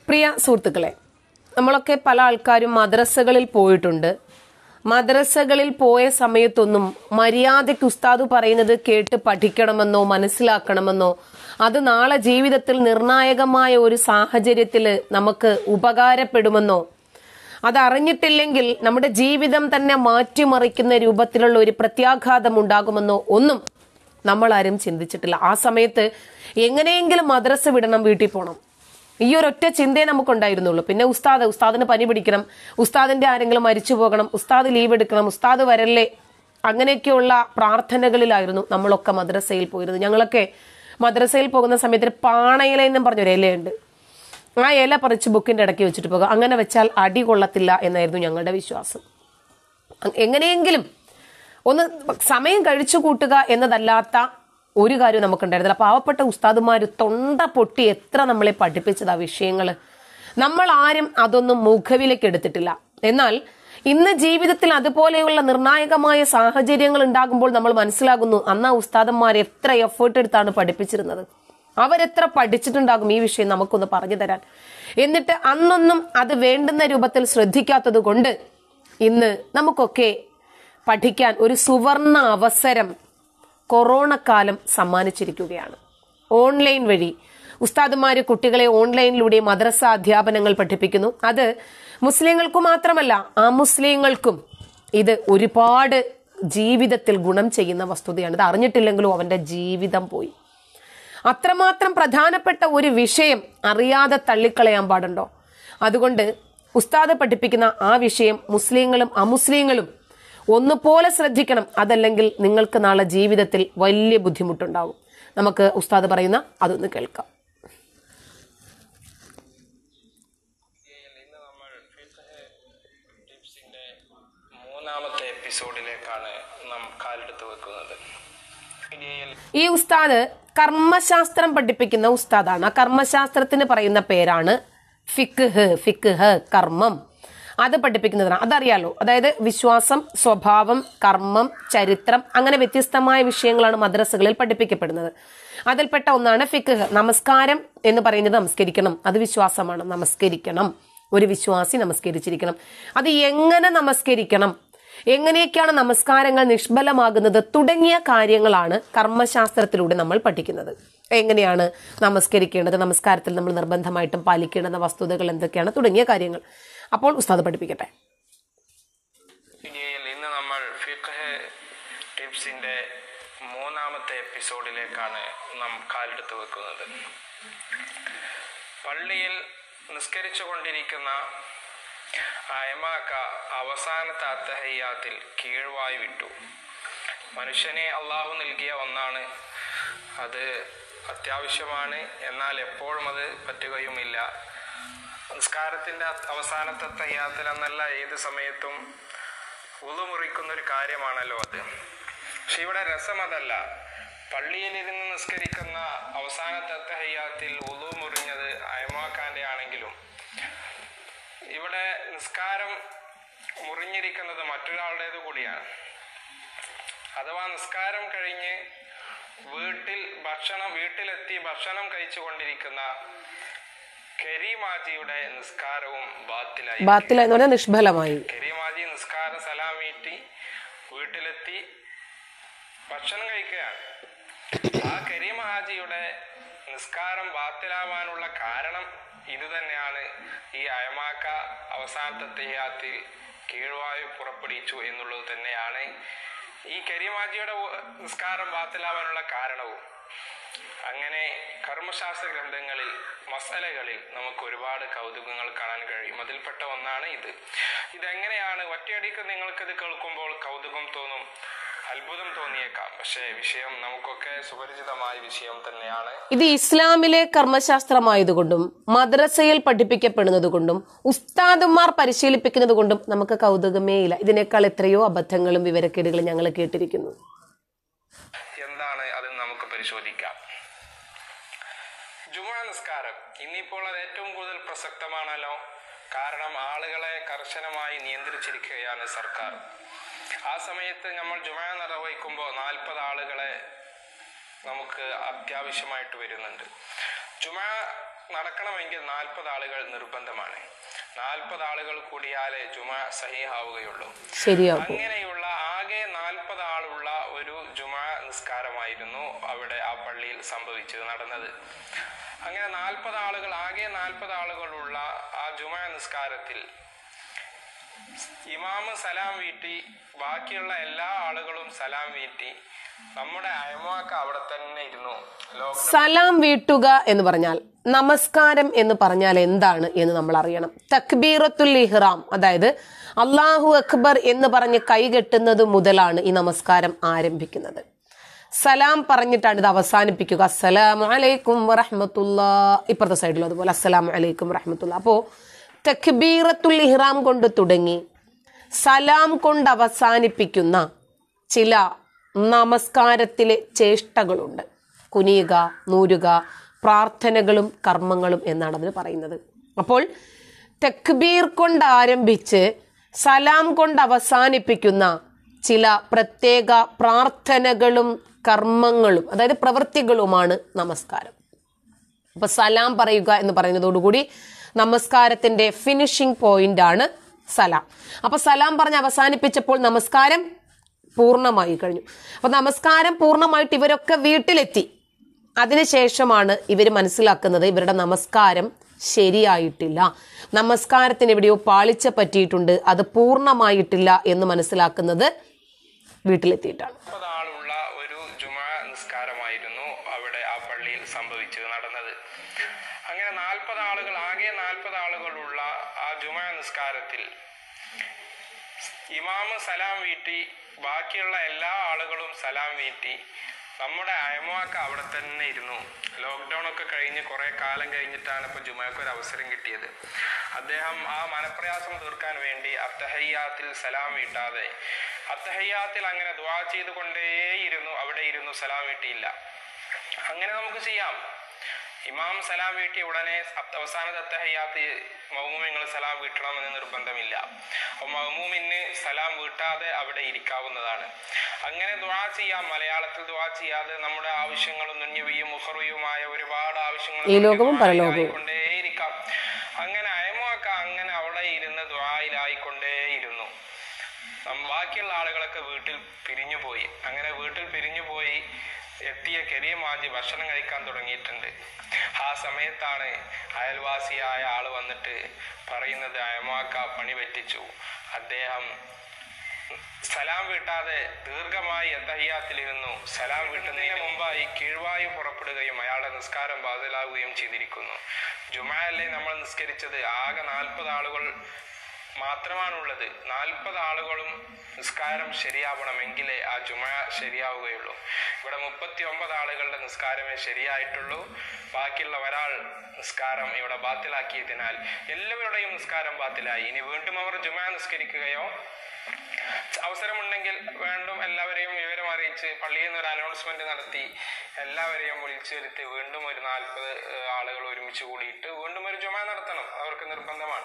പ്രിയ സുഹൃത്തുക്കളെ നമ്മളൊക്കെ പല ആൾക്കാരും മദ്രസകളിൽ പോയിട്ടുണ്ട് മദ്രസകളിൽ പോയ സമയത്തൊന്നും മര്യാദയ്ക്ക് ഉസ്താദ് പറയുന്നത് കേട്ട് പഠിക്കണമെന്നോ മനസ്സിലാക്കണമെന്നോ അത് നാളെ ജീവിതത്തിൽ നിർണായകമായ ഒരു സാഹചര്യത്തിൽ നമുക്ക് ഉപകാരപ്പെടുമെന്നോ അതറിഞ്ഞിട്ടില്ലെങ്കിൽ നമ്മുടെ ജീവിതം തന്നെ മാറ്റിമറിക്കുന്ന രൂപത്തിലുള്ള ഒരു പ്രത്യാഘാതം ഉണ്ടാകുമെന്നോ ഒന്നും നമ്മൾ ആരും ചിന്തിച്ചിട്ടില്ല ആ സമയത്ത് എങ്ങനെയെങ്കിലും മദ്രസ വിടണം വീട്ടിൽ പോകണം ഈ ഒരൊറ്റ ചിന്തയെ നമുക്കുണ്ടായിരുന്നുള്ളൂ പിന്നെ ഉസ്താദ് ഉസ്താദിന് പനി പിടിക്കണം ഉസ്താദിന്റെ ആരെങ്കിലും മരിച്ചു പോകണം ഉസ്താദ് ലീവ് എടുക്കണം ഉസ്താദ് വരല്ലേ അങ്ങനെയൊക്കെയുള്ള പ്രാർത്ഥനകളിലായിരുന്നു നമ്മളൊക്കെ മദ്രസയിൽ പോയിരുന്നത് ഞങ്ങളൊക്കെ മദ്രസയിൽ പോകുന്ന സമയത്ത് പാണയില എന്നും പറഞ്ഞൊരു ഇലയുണ്ട് ആ ഇല പറിച്ച് ബുക്കിന്റെ ഇടയ്ക്ക് വെച്ചിട്ട് പോകുക അങ്ങനെ വെച്ചാൽ അടി കൊള്ളത്തില്ല എന്നായിരുന്നു ഞങ്ങളുടെ വിശ്വാസം അ- എങ്ങനെയെങ്കിലും ഒന്ന് സമയം കഴിച്ചു കൂട്ടുക എന്നതല്ലാത്ത ഒരു കാര്യം നമുക്കുണ്ടായിരുന്നില്ല പാവപ്പെട്ട ഉസ്താദുമാർ തൊണ്ട പൊട്ടി എത്ര നമ്മളെ പഠിപ്പിച്ചത് ആ വിഷയങ്ങൾ നമ്മൾ ആരും അതൊന്നും മുഖവിലേക്ക് എടുത്തിട്ടില്ല എന്നാൽ ഇന്ന് ജീവിതത്തിൽ അതുപോലെയുള്ള നിർണായകമായ സാഹചര്യങ്ങൾ ഉണ്ടാകുമ്പോൾ നമ്മൾ മനസ്സിലാകുന്നു അന്ന് ആ ഉസ്താദന്മാർ എത്ര എഫേർട്ട് എടുത്താണ് പഠിപ്പിച്ചിരുന്നത് അവരെത്ര പഠിച്ചിട്ടുണ്ടാകും ഈ വിഷയം നമുക്കൊന്ന് പറഞ്ഞു തരാൻ എന്നിട്ട് അന്നൊന്നും അത് വേണ്ടുന്ന രൂപത്തിൽ ശ്രദ്ധിക്കാത്തത് കൊണ്ട് ഇന്ന് നമുക്കൊക്കെ പഠിക്കാൻ ഒരു സുവർണ അവസരം കൊറോണ കാലം സമ്മാനിച്ചിരിക്കുകയാണ് ഓൺലൈൻ വഴി ഉസ്താദുമാര് കുട്ടികളെ ഓൺലൈനിലൂടെ മദ്രസ അധ്യാപനങ്ങൾ പഠിപ്പിക്കുന്നു അത് മുസ്ലിങ്ങൾക്ക് മാത്രമല്ല ആ മുസ്ലിങ്ങൾക്കും ഇത് ഒരുപാട് ജീവിതത്തിൽ ഗുണം ചെയ്യുന്ന വസ്തുതയാണ് ഇത് അറിഞ്ഞിട്ടില്ലെങ്കിലും അവന്റെ ജീവിതം പോയി അത്രമാത്രം പ്രധാനപ്പെട്ട ഒരു വിഷയം അറിയാതെ തള്ളിക്കളയാൻ പാടുണ്ടോ അതുകൊണ്ട് ഉസ്താദ് പഠിപ്പിക്കുന്ന ആ വിഷയം മുസ്ലിങ്ങളും അമുസ്ലിങ്ങളും ഒന്നുപോലെ ശ്രദ്ധിക്കണം അതല്ലെങ്കിൽ നിങ്ങൾക്ക് നാളെ ജീവിതത്തിൽ വലിയ ബുദ്ധിമുട്ടുണ്ടാവും നമുക്ക് ഉസ്താദ് പറയുന്ന അതൊന്ന് കേൾക്കാം ഇന്ന് നമ്മൾ ഫിഖ് ടിപ്സിന്റെ മൂന്നാമത്തെ എപ്പിസോഡിലേക്കാണ് നാം കാലെടുത്ത് വെക്കുന്നത് ഇന്ത്യയിൽ ഈ ഉസ്താദ് കർമ്മശാസ്ത്രം പഠിപ്പിക്കുന്ന ഉസ്താദാണ് ആ കർമ്മശാസ്ത്രത്തിന് പറയുന്ന പേരാണ് ഫിക്ഹ് ഫിക്ഹ് കർമ്മം അത് പഠിപ്പിക്കുന്നതാണ് അതറിയാലോ അതായത് വിശ്വാസം സ്വഭാവം കർമ്മം ചരിത്രം അങ്ങനെ വ്യത്യസ്തമായ വിഷയങ്ങളാണ് മദ്രസകളിൽ പഠിപ്പിക്കപ്പെടുന്നത് അതിൽപ്പെട്ട ഒന്നാണ് ഫിക്ഹ് നമസ്കാരം എന്ന് പറയുന്നത് നമസ്കരിക്കണം അത് വിശ്വാസമാണ് നമസ്കരിക്കണം ഒരു വിശ്വാസി നമസ്കരിച്ചിരിക്കണം അത് എങ്ങനെ നമസ്കരിക്കണം എങ്ങനെയൊക്കെയാണ് നമസ്കാരങ്ങൾ നിഷ്ഫലമാകുന്നത് തുടങ്ങിയ കാര്യങ്ങളാണ് കർമ്മശാസ്ത്രത്തിലൂടെ നമ്മൾ പഠിക്കുന്നത് എങ്ങനെയാണ് നമസ്കരിക്കേണ്ടത് നമസ്കാരത്തിൽ നമ്മൾ നിർബന്ധമായിട്ടും പാലിക്കേണ്ടുന്ന വസ്തുതകൾ എന്തൊക്കെയാണ് തുടങ്ങിയ കാര്യങ്ങൾ അപ്പോൾ ഉസ്താദ് പഠിപ്പിക്കട്ടെ ഇന്ത്യയിൽ ഇന്ന് നമ്മൾ ഫിഖ് ടിപ്സിന്റെ മൂന്നാമത്തെ എപ്പിസോഡിലേക്കാണ് നാം കാലെടുത്ത് വെക്കുന്നത് പള്ളിയിൽ നിസ്കരിച്ചു കൊണ്ടിരിക്കുന്ന അയമാക്ക അവസാനത്തെ അത്തഹയ്യാത്തിൽ കീഴ്വായി വിട്ടു മനുഷ്യനെ അള്ളാഹു നൽകിയ ഒന്നാണ് അത് അത്യാവശ്യമാണ് എന്നാൽ എപ്പോഴും അത് പറ്റുകയുമില്ല നിസ്കാരത്തിന്റെ അവസാനത്തെ തയ്യാത്തിൽ എന്നല്ല ഏത് സമയത്തും ഉളു മുറിക്കുന്ന ഒരു കാര്യമാണല്ലോ അത് പക്ഷെ ഇവിടെ രസം അതല്ല പള്ളിയിലിരുന്ന് നിസ്കരിക്കുന്ന അവസാനത്തെ തഹയ്യാത്തിൽ ഉളു മുറിഞ്ഞത് അയമാക്കാന്റെ ആണെങ്കിലും ഇവിടെ നിസ്കാരം മുറിഞ്ഞിരിക്കുന്നത് മറ്റൊരാളുടേത് കൂടിയാണ് അഥവാ നിസ്കാരം കഴിഞ്ഞ് വീട്ടിൽ ഭക്ഷണം വീട്ടിലെത്തി ഭക്ഷണം കഴിച്ചു കൊണ്ടിരിക്കുന്ന കരീമാജിയുടെ നിസ്കാരവും ബാത്തിലായി ബാത്തില എന്ന് പറഞ്ഞാൽ നിഷ്ഫലമായി കരീമാജി നിസ്കാരം സലാമീറ്റി വീട്ടിലെത്തി ഭക്ഷണം കഴിക്കുകയാണ് ആ കരീം ഹാജിയുടെ നിസ്കാരം ബാത്തിലാവാനുള്ള കാരണം ഇത് തന്നെയാണ് ഈ അയമാക്ക അവസാനത്തെ തെയ്യാത്തിൽ കീഴ്വായു പുറപ്പെടുവിച്ചു എന്നുള്ളത് തന്നെയാണ് ഈ കരീമാജിയുടെ നിസ്കാരം ബാത്തിലാവാനുള്ള കാരണവും അങ്ങനെ കർമ്മശാസ്ത്ര ഗ്രന്ഥങ്ങളിൽ മസലകളിൽ നമുക്ക് ഒരുപാട് കൗതുകങ്ങൾ കാണാൻ കഴിയും അതിൽപ്പെട്ട ഒന്നാണ് ഇത് ഇതെങ്ങനെയാണ് ഒറ്റയടിക്ക് നിങ്ങൾക്കിത് കേൾക്കുമ്പോൾ കൗതുകം തോന്നും അത്ഭുതം തോന്നിയേക്കാം പക്ഷേ വിഷയം നമുക്കൊക്കെ സുപരിചിതമായ വിഷയം തന്നെയാണ് ഇത് ഇസ്ലാമിലെ കർമ്മശാസ്ത്രമായതുകൊണ്ടും മദ്രസയിൽ പഠിപ്പിക്കപ്പെടുന്നത് കൊണ്ടും ഉസ്താദുമാർ പരിശീലിപ്പിക്കുന്നത് കൊണ്ടും നമുക്ക് കൗതുകമേ ഇല്ല ഇതിനേക്കാൾ എത്രയോ അബദ്ധങ്ങളും വിവരക്കേടുകളും ഞങ്ങൾ കേട്ടിരിക്കുന്നു എന്താണ് അത് നമുക്ക് പരിശോധിക്കാം ജുമാ നിസ്കാരം ഇന്നിപ്പോൾ അത് ഏറ്റവും കൂടുതൽ പ്രസക്തമാണല്ലോ കാരണം ആളുകളെ കർശനമായി നിയന്ത്രിച്ചിരിക്കുകയാണ് സർക്കാർ ആ സമയത്ത് നമ്മൾ ജുമാ നിർവഹിക്കുമ്പോൾ നാൽപ്പത് ആളുകളെ നമുക്ക് അത്യാവശ്യമായിട്ട് വരുന്നുണ്ട് ജുമാ നടക്കണമെങ്കിൽ നാൽപ്പത് ആളുകൾ നിർബന്ധമാണ് നാൽപ്പത് ആളുകൾ കൂടിയാലേ ജുമ സഹിഹാവുകയുള്ളൂ ശരിയാകും അങ്ങനെയുള്ള ആകെ നാൽപ്പത് ആളുള്ള ഒരു ജുമ നിസ്കാരമായിരുന്നു അവിടെ ആ പള്ളിയിൽ സംഭവിച്ചത് നടന്നത് അങ്ങനെ നാൽപ്പത് ആളുകൾ ആകെ നാൽപ്പത് ആളുകളുള്ള ആ ജുമ നിസ്കാരത്തിൽ ഇമാമ് സലാം വീട്ടി ബാക്കിയുള്ള എല്ലാ ആളുകളും സലാം വീട്ടി നമ്മുടെ അയമാക്ക അവിടെ തന്നെ ഇരുന്നു ലോക്ക്ഡൌൺ സലാം വീട്ടുക എന്ന് പറഞ്ഞാൽ നമസ്കാരം എന്ന് പറഞ്ഞാൽ എന്താണ് എന്ന് നമ്മൾ അറിയണം തക്ബീറത്തുൽ ഇഹ്റാം അതായത് അള്ളാഹു അക്ബർ എന്ന് പറഞ്ഞ് കൈകെട്ടുന്നത് മുതലാണ് ഈ നമസ്കാരം ആരംഭിക്കുന്നത് സലാം പറഞ്ഞിട്ടാണ് ഇത് അവസാനിപ്പിക്കുക അസ്സലാമു അലൈക്കും വറഹ്മത്തുള്ള ഇപ്പുറത്തെ സൈഡിലും അതുപോലെ അസ്സലാമു അലൈക്കും വറഹ്മത്തുള്ള അപ്പോൾ തക്ബീറത്തുൽ ഇഹ്റാം കൊണ്ട് തുടങ്ങി സലാം കൊണ്ട് അവസാനിപ്പിക്കുന്ന ചില നമസ്കാരത്തിലെ ചേഷ്ടകളുണ്ട് കുനിയുക നൂരുക പ്രാർത്ഥനകളും കർമ്മങ്ങളും എന്നാണ് അതിന് പറയുന്നത് അപ്പോൾ തെക്ബീർ കൊണ്ട് ആരംഭിച്ച് സലാം കൊണ്ട് അവസാനിപ്പിക്കുന്ന ചില പ്രത്യേക പ്രാർത്ഥനകളും കർമ്മങ്ങളും അതായത് പ്രവൃത്തികളുമാണ് നമസ്കാരം അപ്പൊ സലാം പറയുക എന്ന് പറയുന്നതോടുകൂടി നമസ്കാരത്തിന്റെ ഫിനിഷിംഗ് പോയിന്റ് ആണ് സലാം അപ്പൊ സലാം പറഞ്ഞ് അവസാനിപ്പിച്ചപ്പോൾ നമസ്കാരം പൂർണ്ണമായി കഴിഞ്ഞു അപ്പൊ നമസ്കാരം പൂർണ്ണമായിട്ട് ഇവരൊക്കെ വീട്ടിലെത്തി അതിനുശേഷമാണ് ഇവർ മനസ്സിലാക്കുന്നത് ഇവരുടെ നമസ്കാരം ശരിയായിട്ടില്ല നമസ്കാരത്തിന് എവിടെയോ പാളിച്ച പറ്റിയിട്ടുണ്ട് അത് പൂർണ്ണമായിട്ടില്ല എന്ന് മനസ്സിലാക്കുന്നത് വീട്ടിലെത്തിയിട്ടാണ് നാൽപ്പത് ആളുള്ള ഒരു ജുമാ നിസ്കാരമായിരുന്നു അവിടെ ആ പള്ളിയിൽ സംഭവിച്ചത് നടന്നത് അങ്ങനെ നാൽപ്പത് ആളുകൾ ആകെ നാൽപ്പത് ആളുകളുള്ള ആ ജുമാ നിസ്കാരത്തിൽ ഇമാമ് സലാം വീട്ടി ബാക്കിയുള്ള എല്ലാ ആളുകളും സലാം വീട്ടി നമ്മുടെ അയമാക്ക അവിടെ തന്നെ ഇരുന്നു ലോക്ക്ഡൗൺ ഒക്കെ കഴിഞ്ഞ് കുറെ കാലം കഴിഞ്ഞിട്ടാണ് ഇപ്പൊ ജുമാക്ക് ഒരു അവസരം കിട്ടിയത് അദ്ദേഹം ആ മനപ്രയാസം തീർക്കാൻ വേണ്ടി അത്തഹയ്യാത്തിൽ സലാം വീട്ടാതെ അത്തഹയ്യാത്തിൽ അങ്ങനെ ദ്വാ ചെയ്തുകൊണ്ടേയിരുന്നു അവിടെ ഇരുന്നു സലാം വീട്ടിയില്ല അങ്ങനെ നമുക്ക് ചെയ്യാം ഇമാം സലാം വീട്ടിയ ഉടനെ അത്ത- അവസാനത്തെ അത്തഹയ്യാത്ത് മൗമൂമിങ്ങൾ സലാം വീട്ടണമെന്ന് നിർബന്ധമില്ല അപ്പൊ മൗമൂമിന് സലാം വീട്ടാതെ അവിടെ ഇരിക്കാവുന്നതാണ് അങ്ങനെ ദ്വാ ചെയ്യാം മലയാളത്തിൽ ദ്വാ ചെയ്യാതെ നമ്മുടെ ആവശ്യങ്ങളും നുഞ്ഞവിയും മുഹറുയുമായ ഒരുപാട് ആവശ്യങ്ങൾ ഈ ലോകവും പരലോകവും. കൊണ്ടേയിരിക്കാം അങ്ങനെ അയമാക്ക അങ്ങനെ അവിടെ ഇരുന്ന് ദ്വായിലായിക്കൊണ്ടേയിരുന്നു നം- ബാക്കിയുള്ള ആളുകളൊക്കെ വീട്ടിൽ പിരിഞ്ഞു പോയി അങ്ങനെ വീട്ടിൽ പിരിഞ്ഞു പോയി എത്തിയ കെരിയമാജി ഭക്ഷണം കഴിക്കാൻ തുടങ്ങിയിട്ടുണ്ട് ആ സമയത്താണ് അയൽവാസിയായ ആള് വന്നിട്ട് പറയുന്നത് അയമാക്ക പണി പറ്റിച്ചു അദ്ദേഹം സലാം വീട്ടാതെ ദീർഘമായി എത്തഹിയാത്തിലിരുന്നു സലാം വീട്ടുന്നതിന് മുമ്പായി കീഴ്വായു പുറപ്പെടുകയും അയാളുടെ നിസ്കാരം ബാധിലാവുകയും ചെയ്തിരിക്കുന്നു ജുമായല്ലേ നമ്മൾ നിസ്കരിച്ചത് ആകെ നാൽപ്പത് ആളുകൾ മാത്രമാണുള്ളത് നാൽപ്പത് ആളുകളും നിസ്കാരം ശരിയാവണമെങ്കിലേ ആ ജുമ ശരിയാവുകയുള്ളൂ ഇവിടെ മുപ്പത്തി ഒമ്പത് ആളുകളുടെ നിസ്കാരമേ ശരിയായിട്ടുള്ളൂ ബാക്കിയുള്ള ഒരാൾ നിസ്കാരം ഇവിടെ ബാത്തിലാക്കിയതിനാൽ എല്ലാവരുടെയും നിസ്കാരം ബാത്തിലായി ഇനി വീണ്ടും അവർ ജുമ നിസ്കരിക്കുകയോ അവസരമുണ്ടെങ്കിൽ വീണ്ടും എല്ലാവരെയും വിവരം അറിയിച്ച് പള്ളിയിൽ നിന്ന് ഒരു അനൗൺസ്മെന്റ് നടത്തി എല്ലാവരെയും വിളിച്ചു വരുത്തി വീണ്ടും ഒരു നാൽപ്പത് ആളുകൾ ഒരുമിച്ച് കൂടിയിട്ട് വീണ്ടും ഒരു ജുമ നടത്തണം അവർക്ക് നിർബന്ധമാണ്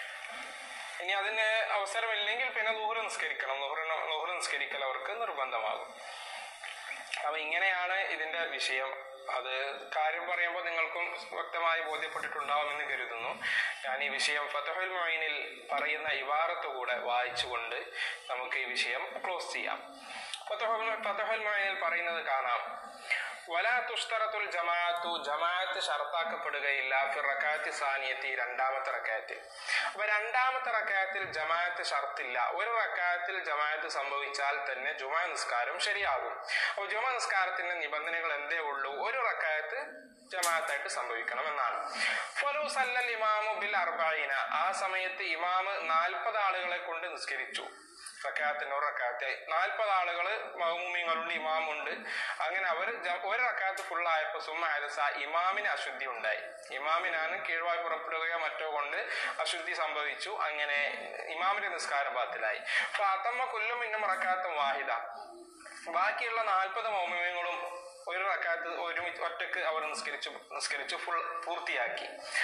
ഇനി അതിന് അവസരമില്ലെങ്കിൽ പിന്നെ നൂറ് നിസ്കരിക്കണം നൂറ് നൂറ് നിസ്കരിക്കൽ അവർക്ക് നിർബന്ധമാകും അപ്പൊ ഇങ്ങനെയാണ് ഇതിന്റെ വിഷയം അത് കാര്യം പറയുമ്പോൾ നിങ്ങൾക്കും വ്യക്തമായി ബോധ്യപ്പെട്ടിട്ടുണ്ടാവുമെന്ന് കരുതുന്നു ഞാൻ ഈ വിഷയം ഫതഹുൽ മൊയിനിൽ പറയുന്ന ഇവാറത്ത് കൂടെ വായിച്ചുകൊണ്ട് നമുക്ക് ഈ വിഷയം ക്ലോസ് ചെയ്യാം ഫതഹുൽ ഫതഹുൽ മൊയിനിൽ പറയുന്നത് കാണാം വലാ തുഷ്തറത്തുൽ ജമാഅത്തു ജമാഅത്ത് ഷർത്താക്കപ്പെടുകയില്ല ഫിർ റക്കാത്തി സാനിയത്തി രണ്ടാമത്തെ റക്കാത്തിൽ അപ്പൊ രണ്ടാമത്തെ റക്കാത്തിൽ ജമാഅത്ത് ഷർത്തില്ല ഒരു റക്കാത്തിൽ ജമാഅത്ത് സംഭവിച്ചാൽ തന്നെ ജുമാ നിസ്കാരം ശരിയാകും അപ്പൊ ജുമാ നിസ്കാരത്തിന്റെ നിബന്ധനകൾ എന്തേ ഉള്ളൂ ഒരു റക്കായത്ത് ജമാഅത്തായിട്ട് സംഭവിക്കണം എന്നാണ് ഫലു സല്ലൽ ഇമാമു ബിൽ അർബൈന ആ സമയത്ത് ഇമാമ് നാൽപ്പത് ആളുകളെ കൊണ്ട് നിസ്കരിച്ചു റക്കാത്തിന് ഒരു റക്കാത്ത് നാൽപ്പത് ആളുകള് മഹമൂമിങ്ങളുണ്ട് ഇമാമുണ്ട് അങ്ങനെ അവർ ഒരു റക്കാത്ത് ഫുൾ ആയപ്പോ സുമ്മ അയലസ ഇമാമിന് അശുദ്ധി ഉണ്ടായി ഇമാമിനാണ് കീഴ്വായി പുറപ്പെടുകയോ മറ്റോ കൊണ്ട് അശുദ്ധി സംഭവിച്ചു അങ്ങനെ ഇമാമിന്റെ നിസ്കാരം ബാത്തിലായി അപ്പൊ അതമ്മ കൊല്ലും ഇന്നും റക്കാത്തും വാഹിദ ബാക്കിയുള്ള നാൽപ്പത് മൗമിയങ്ങളും ഒരു റക്കാത്ത് ഒരുമിച്ച് ഒറ്റക്ക് അവർ നിസ്കരിച്ചു നിസ്കരിച്ചു ഫുൾ പൂർത്തിയാക്കി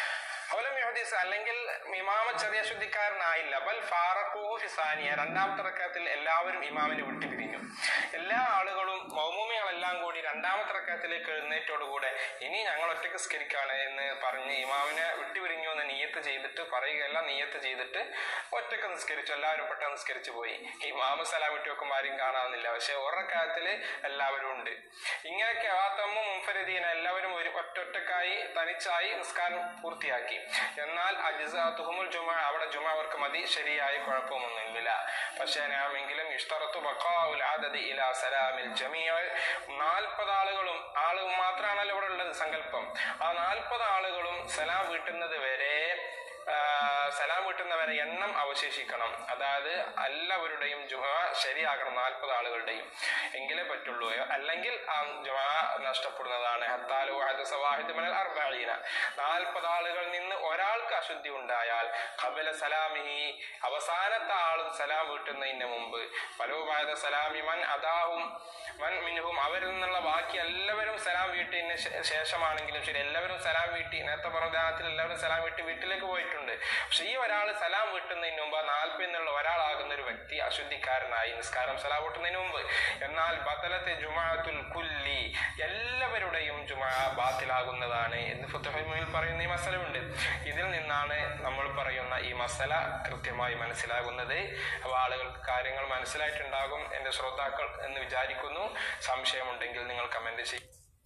അവലം യുഹദീസ് അല്ലെങ്കിൽ ഇമാമ ചെറിയ ശുദ്ധിക്കാരനായില്ല ബൽ ഫാറഖൂഹു ഫിസാനിയ രണ്ടാമത്തെ റക്കത്തിൽ എല്ലാവരും ഇമാമിനെ വിട്ടുപിരിഞ്ഞു എല്ലാ ആളുകളും മൗമൂമികളെല്ലാം കൂടി രണ്ടാമത്തെ റക്കത്തിലേക്ക് എഴുന്നേറ്റോടുകൂടെ ഇനി ഞങ്ങൾ ഒറ്റയ്ക്ക് സ്കരിക്കാണ് എന്ന് പറഞ്ഞ് ഇമാമിനെ വിട്ടുപിരിഞ്ഞു എന്ന് നീയത്ത് ചെയ്തിട്ട് പറയുകയല്ല നീയത്ത് ചെയ്തിട്ട് ഒറ്റയ്ക്ക് നിസ്കരിച്ചു എല്ലാവരും പെട്ടെന്ന് നിസ്കരിച്ചു പോയി ഇമാമ സലാം വിട്ടു വെക്കുമ്പോൾ ആരും കാണാവുന്നില്ല പക്ഷെ ഒറക്കാലത്തിൽ എല്ലാവരും ഉണ്ട് ഇങ്ങനെയൊക്കെ ആത്തമ്മും മുൻഫരിദീന എല്ലാവരും ഒരു ഒറ്റൊറ്റക്കായി തനിച്ചായി നിസ്കാരം പൂർത്തിയാക്കി എന്നാൽ അജിസാത്തുഹുമുൽ ജുമ അവിടെ ജുമ അവർക്ക് മതി ശരിയായ കുഴപ്പമൊന്നുമില്ല പക്ഷേ നാമെങ്കിലും ഇഷ്തറത്തു ബഖാഉൽ ആദദി ഇലാ സലാമിൽ ജമീഅ നാൽപ്പത് ആളുകളും ആള് മാത്രമാണല്ലോ ഇവിടെ ഉള്ളത് സങ്കല്പം ആ നാൽപ്പത് ആളുകളും സലാം വീട്ടുന്നത് വരെ ആ, സലാം വീട്ടുന്നവരെ എണ്ണം അവശേഷിക്കണം അതായത് എല്ലാവരുടെയും ജുമ ശരിയാകണം നാൽപ്പത് ആളുകളുടെയും എങ്കിലേ പറ്റുള്ളൂ അല്ലെങ്കിൽ ആ ജുമ നഷ്ടപ്പെടുന്നതാണ് ഹത്താലു ഹദസ വാഹിദ് മിനൽ അർബഈന നാൽപ്പത് ആളുകളിൽ നിന്ന് ഒരാൾക്ക് അശുദ്ധി ഉണ്ടായാൽ ഖബല സലാമിഹി അവസാനത്തെ ആളും സലാം വീട്ടുന്നതിന് മുമ്പ് പലോപായത സലാമി മൻ അദാഹും മൻ മിൻഹും അവരിൽ നിന്നുള്ള ബാക്കി എല്ലാവരും സലാം വീട്ടിന് ശേ- ശേഷമാണെങ്കിലും ശരി എല്ലാവരും സലാം വീട്ടി നേരത്തെ പറഞ്ഞ ഉദാഹരണത്തിൽ എല്ലാവരും സലാം വീട്ടി വീട്ടിലേക്ക് പോയിട്ടുണ്ട് പക്ഷെ ഈ ഒരാൾ സലാം വീട്ടുന്നതിന് മുമ്പ് ആ നാൽപ്പതിൽ നിന്നുള്ള ഒരാളാകുന്ന ഒരു വ്യക്തി അശുദ്ധിക്കാരനായി നിസ്കാരം സലാം വീട്ടുന്നതിന് മുമ്പ് എന്നാൽ ബദലത്തെ ജുമാഅത്തുൽ കുല്ലി എല്ലാവരുടെയും ജുമാ ബാത്തിലാകുന്നതാണ് എന്ന് ഫുത്തഹുൽ പറയുന്ന ഈ മസലമുണ്ട് ഇതിൽ നിന്നാണ് നമ്മൾ പറയുന്ന ഈ മസല കൃത്യമായി മനസ്സിലാകുന്നത് അപ്പോൾ ആളുകൾക്ക് കാര്യങ്ങൾ മനസ്സിലായിട്ടുണ്ടാകും എൻ്റെ ശ്രോതാക്കൾ എന്ന് വിചാരിക്കുന്നു സംശയമുണ്ടെങ്കിൽ നിങ്ങൾ കമന്റ് ചെയ്യും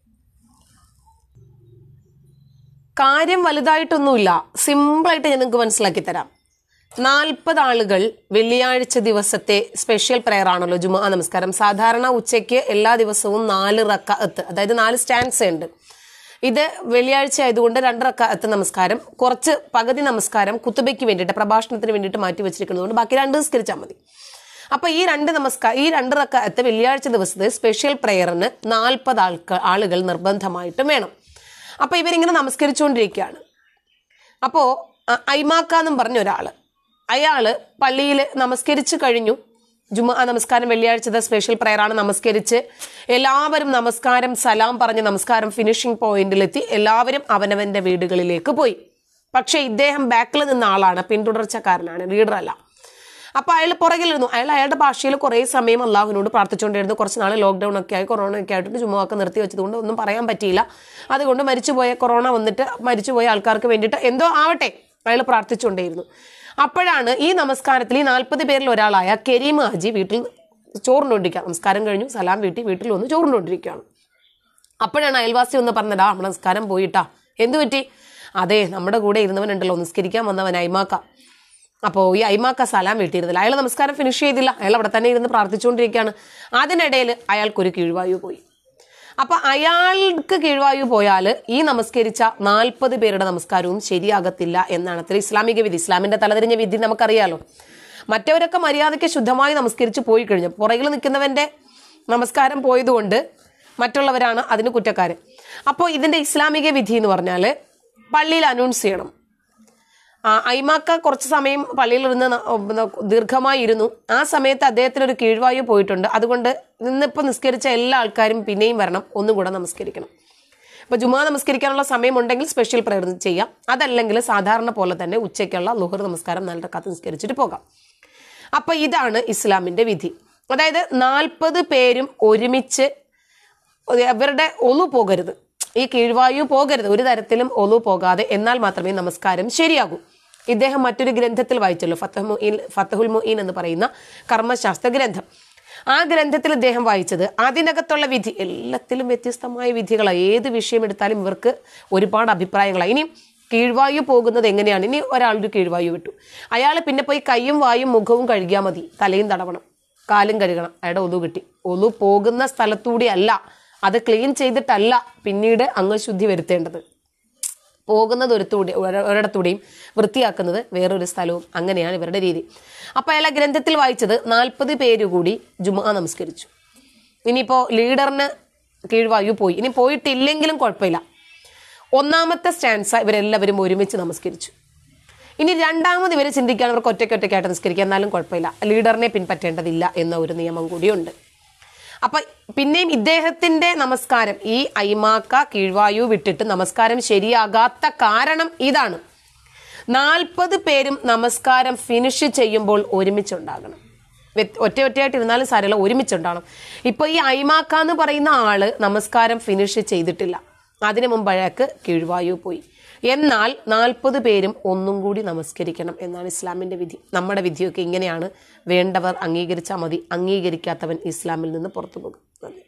കാര്യം വലുതായിട്ടൊന്നുമില്ല സിമ്പിളായിട്ട് ഞാൻ നിങ്ങൾക്ക് മനസ്സിലാക്കി തരാം നാൽപ്പത് ആളുകൾ വെള്ളിയാഴ്ച ദിവസത്തെ സ്പെഷ്യൽ പ്രെയർ ആണല്ലോ ജുമാ നമസ്കാരം സാധാരണ ഉച്ചയ്ക്ക് എല്ലാ ദിവസവും നാല് റക്കഅത്ത് അതായത് നാല് സ്റ്റാൻഡ്സ് ഉണ്ട് ഇത് വെള്ളിയാഴ്ച ആയതുകൊണ്ട് രണ്ട് റക്കഅത്ത് നമസ്കാരം കുറച്ച് പകുതി നമസ്കാരം കുത്തുബയ്ക്ക് വേണ്ടിയിട്ട് പ്രഭാഷണത്തിന് വേണ്ടിയിട്ട് മാറ്റി വെച്ചിരിക്കുന്നതുകൊണ്ട് ബാക്കി രണ്ട് നിസ്കരിച്ചാൽ മതി അപ്പൊ ഈ രണ്ട് നമസ്കാരം ഈ രണ്ട് റക്കഅത്ത് വെള്ളിയാഴ്ച ദിവസത്തെ സ്പെഷ്യൽ പ്രെയറിന് നാൽപ്പത് ആൾക്കാർ ആളുകൾ നിർബന്ധമായിട്ടും വേണം അപ്പൊ ഇവരിങ്ങനെ നമസ്കരിച്ചുകൊണ്ടിരിക്കുകയാണ് അപ്പോ അ- ഐമാക്ക എന്നും പറഞ്ഞ ഒരാള് അയാള് പള്ളിയിൽ നമസ്കരിച്ചു കഴിഞ്ഞു ജുമ നമസ്കാരം വെള്ളിയാഴ്ചത്തെ സ്പെഷ്യൽ പ്രയറാണ് നമസ്കരിച്ച് എല്ലാവരും നമസ്കാരം സലാം പറഞ്ഞ് നമസ്കാരം ഫിനിഷിംഗ് പോയിന്റിലെത്തി എല്ലാവരും അവനവന്റെ വീടുകളിലേക്ക് പോയി പക്ഷെ ഇദ്ദേഹം ബാക്കിൽ നിന്ന ആളാണ് പിന്തുടർച്ചക്കാരനാണ് ലീഡർ അല്ല അപ്പൊ അയാൾ പുറകിലിരുന്നു അയാൾ അയാളുടെ ഭാഷയിൽ കുറേ സമയം അള്ളാഹുവിനോട് പ്രാർത്ഥിച്ചുകൊണ്ടിരുന്നു കുറച്ച് നാൾ ലോക്ക്ഡൌൺ ഒക്കെ ആയി കൊറോണ ഒക്കെ ആയിട്ട് ജുമുവൊക്കെ നിർത്തി വെച്ചതുകൊണ്ട് ഒന്നും പറയാൻ പറ്റിയില്ല അതുകൊണ്ട് മരിച്ചുപോയ കൊറോണ വന്നിട്ട് മരിച്ചുപോയ ആൾക്കാർക്ക് വേണ്ടിയിട്ട് എന്തോ ആവട്ടെ അയാൾ പ്രാർത്ഥിച്ചുകൊണ്ടേയിരുന്നു അപ്പോഴാണ് ഈ നമസ്കാരത്തിൽ ഈ നാൽപ്പത് പേരിൽ ഒരാളായ കരീം ഹാജി വീട്ടിൽ ചോറുണ്ടോണ്ടിരിക്കുക നമസ്കാരം കഴിഞ്ഞു സലാം വീട്ടിൽ വീട്ടിൽ വന്ന് ചോറുണ്ടോണ്ടിരിക്കുകയാണ് അപ്പോഴാണ് അയൽവാസി ഒന്ന് പറഞ്ഞടാ നമ്മുടെ നമസ്കാരം പോയിട്ടാ എന്തു പറ്റി അതെ നമ്മുടെ കൂടെ ഇരുന്നവനുണ്ടല്ലോ നിസ്കരിക്കാൻ വന്നവൻ അയ്മാക്ക അപ്പോൾ ഈ അയ്മാക്ക സലാം വീട്ടിയിരുന്നില്ല അയാൾ നമസ്കാരം ഫിനിഷ് ചെയ്തില്ല അയാൾ അവിടെ തന്നെ ഇരുന്ന് പ്രാർത്ഥിച്ചുകൊണ്ടിരിക്കുകയാണ് അതിനിടയിൽ അയാൾക്കൊരു കീഴ്വായു പോയി അപ്പൊ അയാൾക്ക് കീഴ്വായു പോയാൽ ഈ നമസ്കരിച്ച നാൽപ്പത് പേരുടെ നമസ്കാരവും ശരിയാകത്തില്ല എന്നാണ് അത്ര ഇസ്ലാമിക വിധി ഇസ്ലാമിന്റെ തലതിരിഞ്ഞ വിധി നമുക്കറിയാലോ മറ്റവരൊക്കെ മര്യാദയ്ക്ക് ശുദ്ധമായി നമസ്കരിച്ച് പോയി കഴിഞ്ഞു പുറകിൽ നിൽക്കുന്നവന്റെ നമസ്കാരം പോയതുകൊണ്ട് മറ്റുള്ളവരാണ് അതിന് കുറ്റക്കാര് അപ്പോൾ ഇതിന്റെ ഇസ്ലാമിക വിധി എന്ന് പറഞ്ഞാൽ പള്ളിയിൽ അനൗൺസ് ചെയ്യണം ആ, ഐമാക്ക കുറച്ച് സമയം പള്ളിയിൽ ഇരുന്ന് ന- ന- ദീർഘമായി ഇരുന്നു ആ സമയത്ത് അദ്ദേഹത്തിന് ഒരു കീഴ്വായു പോയിട്ടുണ്ട് അതുകൊണ്ട് ഇന്നിപ്പോൾ നിസ്കരിച്ച എല്ലാ ആൾക്കാരും പിന്നെയും വരണം ഒന്നും കൂടെ നമസ്കരിക്കണം അപ്പോൾ ജുമാ നമസ്കരിക്കാനുള്ള സമയമുണ്ടെങ്കിൽ സ്പെഷ്യൽ പ്രയർ ചെയ്യാം അതല്ലെങ്കിൽ സാധാരണ പോലെ തന്നെ ഉച്ചയ്ക്കുള്ള ലുഹർ നമസ്കാരം നല്ല കാത്ത് നിസ്കരിച്ചിട്ട് പോകാം അപ്പോൾ ഇതാണ് ഇസ്ലാമിന്റെ വിധി അതായത് നാൽപ്പത് പേരും ഒരുമിച്ച് അവരുടെ ഒലു പോകരുത് ഈ കീഴ്വായു പോകരുത് ഒരു തരത്തിലും ഒലു പോകാതെ എന്നാൽ മാത്രമേ നമസ്കാരം ശരിയാകൂ ഇദ്ദേഹം മറ്റൊരു ഗ്രന്ഥത്തിൽ വായിച്ചല്ലോ ഫത്തഹ് മുഈൻ ഫത്തഹുൽ മുഈൻ എന്ന് പറയുന്ന കർമ്മശാസ്ത്ര ഗ്രന്ഥം ആ ഗ്രന്ഥത്തിൽ ഇദ്ദേഹം വായിച്ചത് അതിനകത്തുള്ള വിധി എല്ലാത്തിലും വ്യത്യസ്തമായ വിധികളാണ് ഏത് വിഷയം എടുത്താലും ഇവർക്ക് ഒരുപാട് അഭിപ്രായങ്ങളാണ് ഇനി കീഴ്വായു പോകുന്നത് എങ്ങനെയാണ് ഇനി ഒരാളൊരു കീഴ്വായു വിട്ടു അയാൾ പിന്നെ പോയി കൈയും വായും മുഖവും കഴുകിയാൽ മതി തലയും തടവണം കാലും കഴുകണം അയാളുടെ ഒതു കിട്ടി ഒതു പോകുന്ന സ്ഥലത്തൂടെ അല്ല അത് ക്ലീൻ ചെയ്തിട്ടല്ല പിന്നീട് അങ്ങ് ശുദ്ധി വരുത്തേണ്ടത് പോകുന്നത് ഒരുത്തൂടെ ഒര- ഒരിടത്തൂടെയും വൃത്തിയാക്കുന്നത് വേറൊരു സ്ഥലവും അങ്ങനെയാണ് ഇവരുടെ രീതി അപ്പൊ അയാൾ ആ ഗ്രന്ഥത്തിൽ വായിച്ചത് നാൽപ്പത് പേര് കൂടി ജുമാ നമസ്കരിച്ചു ഇനിയിപ്പോ ലീഡറിന് കീഴ്വായു പോയി ഇനി പോയിട്ടില്ലെങ്കിലും കുഴപ്പമില്ല ഒന്നാമത്തെ സ്റ്റാൻസ ഇവരെല്ലാവരും ഒരുമിച്ച് നമസ്കരിച്ചു ഇനി രണ്ടാമത് ഇവർ ചിന്തിക്കാൻ അവർക്ക് ഒറ്റയ്ക്ക് ഒറ്റയ്ക്കായിട്ട് നിസ്കരിക്കുക എന്നാലും കുഴപ്പമില്ല ലീഡറിനെ പിൻപറ്റേണ്ടതില്ല എന്ന ഒരു നിയമം കൂടിയുണ്ട് അപ്പൊ പിന്നെയും ഇദ്ദേഹത്തിന്റെ നമസ്കാരം ഈ ഐമാക്ക കീഴ്വായു വിട്ടിട്ട് നമസ്കാരം ശരിയാകാത്ത കാരണം ഇതാണ് നാൽപ്പത് പേരും നമസ്കാരം ഫിനിഷ് ചെയ്യുമ്പോൾ ഒരുമിച്ചുണ്ടാകണം വ്യത്യ- ഒറ്റ ഒറ്റയായിട്ട് ഇരുന്നാലും സാരമില്ല ഒരുമിച്ചുണ്ടാകണം ഇപ്പൊ ഈ ഐമാക്ക എന്ന് പറയുന്ന ആള് നമസ്കാരം ഫിനിഷ് ചെയ്തിട്ടില്ല അതിനു മുമ്പ് അയാൾക്ക് കീഴ്വായു പോയി എന്നാൽ നാൽപ്പത് പേരും ഒന്നും കൂടി നമസ്കരിക്കണം എന്നാണ് ഇസ്ലാമിന്റെ വിധി നമ്മുടെ വിധിയൊക്കെ ഇങ്ങനെയാണ് വേണ്ടവർ അംഗീകരിച്ചാൽ മതി അംഗീകരിക്കാത്തവൻ ഇസ്ലാമിൽ നിന്ന് പുറത്തു പോകും നന്ദി